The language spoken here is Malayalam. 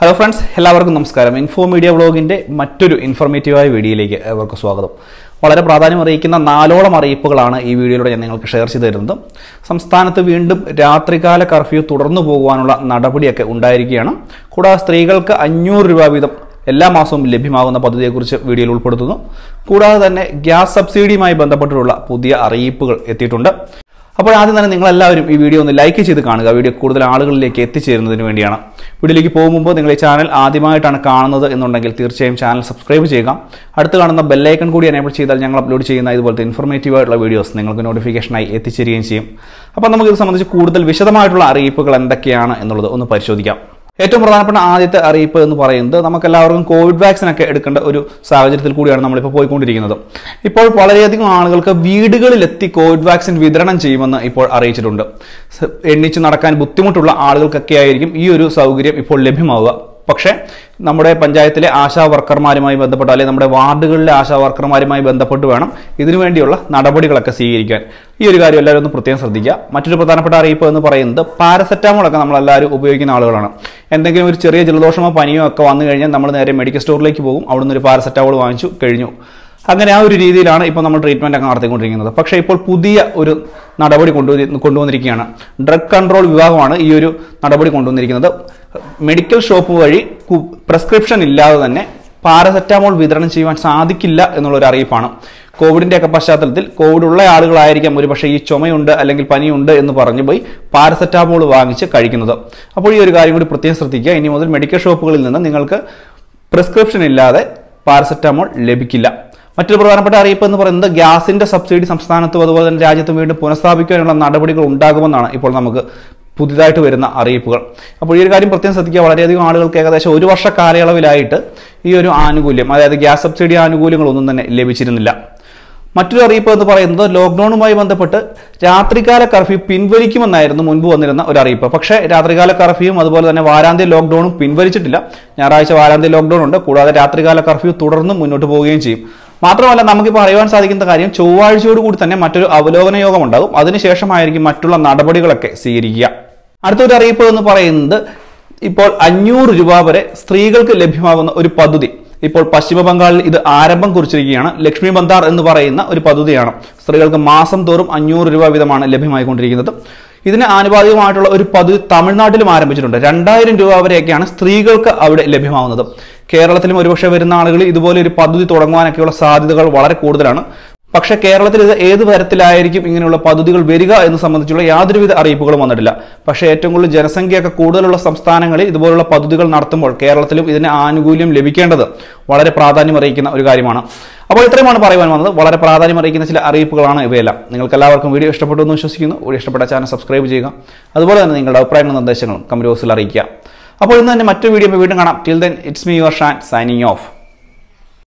ഹലോ ഫ്രണ്ട്സ് എല്ലാവർക്കും നമസ്കാരം ഇൻഫോ മീഡിയ വ്ളോഗിൻ്റെ മറ്റൊരു ഇൻഫോർമേറ്റീവായ വീഡിയോയിലേക്ക് ഏവർക്കും സ്വാഗതം വളരെ പ്രാധാന്യം അറിയിക്കുന്ന നാലോളം അറിയിപ്പുകളാണ് ഈ വീഡിയോയിലൂടെ ഞാൻ നിങ്ങൾക്ക് ഷെയർ ചെയ്തു തരുന്നത് സംസ്ഥാനത്ത് വീണ്ടും രാത്രികാല കർഫ്യൂ തുടർന്നു പോകുവാനുള്ള നടപടിയൊക്കെ ഉണ്ടായിരിക്കുകയാണ് കൂടാതെ സ്ത്രീകൾക്ക് അഞ്ഞൂറ് രൂപ വീതം എല്ലാ മാസവും ലഭ്യമാകുന്ന പദ്ധതിയെക്കുറിച്ച് വീഡിയോയിൽ ഉൾപ്പെടുത്തുന്നു കൂടാതെ തന്നെ ഗ്യാസ് സബ്സിഡിയുമായി ബന്ധപ്പെട്ടിട്ടുള്ള പുതിയ അറിയിപ്പുകൾ എത്തിയിട്ടുണ്ട് അപ്പോൾ ആദ്യം തന്നെ നിങ്ങളെല്ലാവരും ഈ വീഡിയോ ഒന്ന് ലൈക്ക് ചെയ്ത് കാണുക വീഡിയോ കൂടുതൽ ആളുകളിലേക്ക് എത്തിച്ചേരുന്നതിന് വേണ്ടിയാണ് വീഡിയോയിലേക്ക് പോകുമ്പോൾ നിങ്ങൾ ഈ ചാനൽ ആദ്യമായിട്ടാണ് കാണുന്നത് എന്നുണ്ടെങ്കിൽ തീർച്ചയായും ചാനൽ സബ്സ്ക്രൈബ് ചെയ്യുക അടുത്ത് കാണുന്ന ബെല്ലൈക്കൺ കൂടി എനേബിൾ ചെയ്താൽ ഞങ്ങൾ അപ്ലോഡ് ചെയ്യുന്ന ഇതുപോലത്തെ ഇൻഫോർമേറ്റീവ് ആയിട്ടുള്ള വീഡിയോസ് നിങ്ങൾക്ക് നോട്ടിഫിക്കേഷനായി എത്തിച്ചേരുകയും ചെയ്യും അപ്പോൾ നമുക്ക് ഇത് സംബന്ധിച്ച് കൂടുതൽ വിശദമായിട്ടുള്ള അറിയിപ്പുകൾ എന്തൊക്കെയാണ് എന്നുള്ളത് ഒന്ന് പരിശോധിക്കാം ഏറ്റവും പ്രധാനപ്പെട്ട ആദ്യത്തെ അറിയിപ്പ് എന്ന് പറയുന്നത് നമുക്ക് എല്ലാവർക്കും കോവിഡ് വാക്സിൻ ഒക്കെ എടുക്കേണ്ട ഒരു സാഹചര്യത്തിൽ കൂടിയാണ് നമ്മളിപ്പോൾ പോയിക്കൊണ്ടിരിക്കുന്നത് ഇപ്പോൾ വളരെയധികം ആളുകൾക്ക് വീടുകളിലെത്തി കോവിഡ് വാക്സിൻ വിതരണം ചെയ്യുമെന്ന് ഇപ്പോൾ അറിയിച്ചിട്ടുണ്ട് സ- എണ്ണിച്ച് നടക്കാൻ ബുദ്ധിമുട്ടുള്ള ആളുകൾക്കൊക്കെ ആയിരിക്കും ഈ ഒരു സൗകര്യം ഇപ്പോൾ ലഭ്യമാവുക പക്ഷേ നമ്മുടെ പഞ്ചായത്തിലെ ആശാ വർക്കർമാരുമായി ബന്ധപ്പെട്ട് അല്ലെങ്കിൽ നമ്മുടെ വാർഡുകളിലെ ആശാ വർക്കർമാരുമായി ബന്ധപ്പെട്ട് വേണം ഇതിനു വേണ്ടിയുള്ള നടപടികളൊക്കെ സ്വീകരിക്കാൻ ഈ ഒരു കാര്യം എല്ലാവരും ഒന്ന് പ്രത്യേകം ശ്രദ്ധിക്കുക മറ്റൊരു പ്രധാനപ്പെട്ട അറിയിപ്പ് എന്ന് പറയുന്നത് പാരസെറ്റാമോൾ ഒക്കെ നമ്മൾ എല്ലാവരും ഉപയോഗിക്കുന്ന ആളുകളാണ് എന്തെങ്കിലും ഒരു ചെറിയ ജലദോഷമോ പനിയോ ഒക്കെ വന്നു കഴിഞ്ഞാൽ നമ്മൾ നേരെ മെഡിക്കൽ സ്റ്റോറിലേക്ക് പോകും അവിടുന്ന് ഒരു പാരസെറ്റാമോൾ വാങ്ങിച്ചു കഴിഞ്ഞു അങ്ങനെ ആ ഒരു രീതിയിലാണ് ഇപ്പോൾ നമ്മൾ ട്രീറ്റ്മെന്റ് ഒക്കെ നടത്തിക്കൊണ്ടിരിക്കുന്നത് പക്ഷേ ഇപ്പോൾ പുതിയ ഒരു നടപടി കൊണ്ടുവരി കൊണ്ടുവന്നിരിക്കുകയാണ് ഡ്രഗ് കൺട്രോൾ വിഭാഗമാണ് ഈ ഒരു നടപടി കൊണ്ടുവന്നിരിക്കുന്നത് മെഡിക്കൽ ഷോപ്പ് വഴി പ്രിസ്ക്രിപ്ഷൻ ഇല്ലാതെ തന്നെ പാരസെറ്റാമോൾ വിതരണം ചെയ്യുവാൻ സാധിക്കില്ല എന്നുള്ളൊരു അറിയിപ്പാണ് കോവിഡിന്റെ ഒക്കെ പശ്ചാത്തലത്തിൽ കോവിഡ് ഉള്ള ആളുകളായിരിക്കാം ഒരു പക്ഷേ ഈ ചുമയുണ്ട് അല്ലെങ്കിൽ പനിയുണ്ട് എന്ന് പറഞ്ഞു പോയി പാരസെറ്റാമോൾ വാങ്ങിച്ച് കഴിക്കുന്നത് അപ്പോൾ ഈ ഒരു കാര്യം കൂടി പ്രത്യേകം ശ്രദ്ധിക്കുക ഇനി മുതൽ മെഡിക്കൽ ഷോപ്പുകളിൽ നിന്ന് നിങ്ങൾക്ക് പ്രിസ്ക്രിപ്ഷൻ ഇല്ലാതെ പാരസെറ്റാമോൾ ലഭിക്കില്ല മറ്റൊരു പ്രധാനപ്പെട്ട അറിയിപ്പ് എന്ന് പറയുന്നത് ഗ്യാസിന്റെ സബ്സിഡി സംസ്ഥാനത്തും അതുപോലെ തന്നെ രാജ്യത്തും വീണ്ടും പുനഃസ്ഥാപിക്കാനുള്ള നടപടികൾ ഉണ്ടാകുമെന്നാണ് ഇപ്പോൾ നമുക്ക് പുതിയതായിട്ട് വരുന്ന അറിയിപ്പുകൾ അപ്പോൾ ഈ ഒരു കാര്യം പ്രത്യേകം ശ്രദ്ധിക്കുക വളരെയധികം ആളുകൾക്ക് ഏകദേശം ഒരു വർഷ കാലയളവിലായിട്ട് ഈ ഒരു ആനുകൂല്യം അതായത് ഗ്യാസ് സബ്സിഡി ആനുകൂല്യങ്ങളൊന്നും തന്നെ ലഭിച്ചിരുന്നില്ല മറ്റൊരു അറിയിപ്പ് എന്ന് പറയുന്നത് ലോക്ക്ഡൌണുമായി ബന്ധപ്പെട്ട് രാത്രികാല കർഫ്യൂ പിൻവലിക്കുമെന്നായിരുന്നു മുൻപ് വന്നിരുന്ന ഒരു അറിയിപ്പ് പക്ഷേ രാത്രികാല കർഫ്യൂവും അതുപോലെ തന്നെ വാരാന്ത്യ ലോക്ക്ഡൌണും പിൻവലിച്ചിട്ടില്ല ഞായറാഴ്ച വാരാന്ത്യ ലോക്ക്ഡൌൺ ഉണ്ട് കൂടാതെ രാത്രികാല കർഫ്യൂ തുടർന്നും മുന്നോട്ട് പോവുകയും ചെയ്യും മാത്രമല്ല നമുക്കിപ്പോൾ അറിയാൻ സാധിക്കുന്ന കാര്യം ചൊവ്വാഴ്ചയോട് കൂടി തന്നെ മറ്റൊരു അവലോകന യോഗം ഉണ്ടാകും അതിനുശേഷമായിരിക്കും മറ്റുള്ള നടപടികളൊക്കെ സ്വീകരിക്കുക അടുത്തൊരു അറിയിപ്പ് എന്ന് പറയുന്നത് ഇപ്പോൾ അഞ്ഞൂറ് രൂപ വരെ സ്ത്രീകൾക്ക് ലഭ്യമാകുന്ന ഒരു പദ്ധതി ഇപ്പോൾ പശ്ചിമ ബംഗാളിൽ ഇത് ആരംഭം കുറിച്ചിരിക്കുകയാണ് ലക്ഷ്മി ബന്ധാർ എന്ന് പറയുന്ന ഒരു പദ്ധതിയാണ് സ്ത്രീകൾക്ക് മാസം തോറും അഞ്ഞൂറ് രൂപ വീതമാണ് ലഭ്യമായിക്കൊണ്ടിരിക്കുന്നത് ഇതിന് ആനുപാതികമായിട്ടുള്ള ഒരു പദ്ധതി തമിഴ്നാട്ടിലും ആരംഭിച്ചിട്ടുണ്ട് രണ്ടായിരം രൂപ വരെയൊക്കെയാണ് സ്ത്രീകൾക്ക് അവിടെ ലഭ്യമാവുന്നത് കേരളത്തിലും ഒരുപക്ഷെ വരുന്ന ആളുകൾ ഇതുപോലെ ഒരു പദ്ധതി തുടങ്ങുവാനൊക്കെയുള്ള സാധ്യതകൾ വളരെ കൂടുതലാണ് പക്ഷേ കേരളത്തിൽ ഇത് ഏത് തരത്തിലായിരിക്കും ഇങ്ങനെയുള്ള പദ്ധതികൾ വരിക എന്ന് സംബന്ധിച്ചുള്ള യാതൊരുവിധ അറിയിപ്പുകളും വന്നിട്ടില്ല പക്ഷേ ഏറ്റവും കൂടുതൽ ജനസംഖ്യയൊക്കെ കൂടുതലുള്ള സംസ്ഥാനങ്ങളിൽ ഇതുപോലുള്ള പദ്ധതികൾ നടത്തുമ്പോൾ കേരളത്തിലും ഇതിന് ആനുകൂല്യം ലഭിക്കേണ്ടത് വളരെ പ്രാധാന്യം അറിയിക്കുന്ന ഒരു കാര്യമാണ് അപ്പോൾ ഇത്രയുമാണ് പറയുവാൻ വന്നത് വളരെ പ്രാധാന്യം അറിയിക്കുന്ന ചില അറിയിപ്പുകളാണ് ഇവയെല്ലാം നിങ്ങൾക്ക് എല്ലാവർക്കും വീഡിയോ ഇഷ്ടപ്പെട്ടു എന്ന് വിശ്വസിക്കുന്നു വീഡിയോ ഇഷ്ടപ്പെട്ട ചാനൽ സബ്സ്ക്രൈബ് ചെയ്യുക അതുപോലെ തന്നെ നിങ്ങളുടെ അഭിപ്രായങ്ങളും നിർദ്ദേശങ്ങളും കമന്റ് ബോക്സിൽ അറിയിക്കുക അപ്പോൾ ഇന്ന് തന്നെ മറ്റൊരു വീഡിയോ വീണ്ടും കാണാം till then it's me your Shan signing of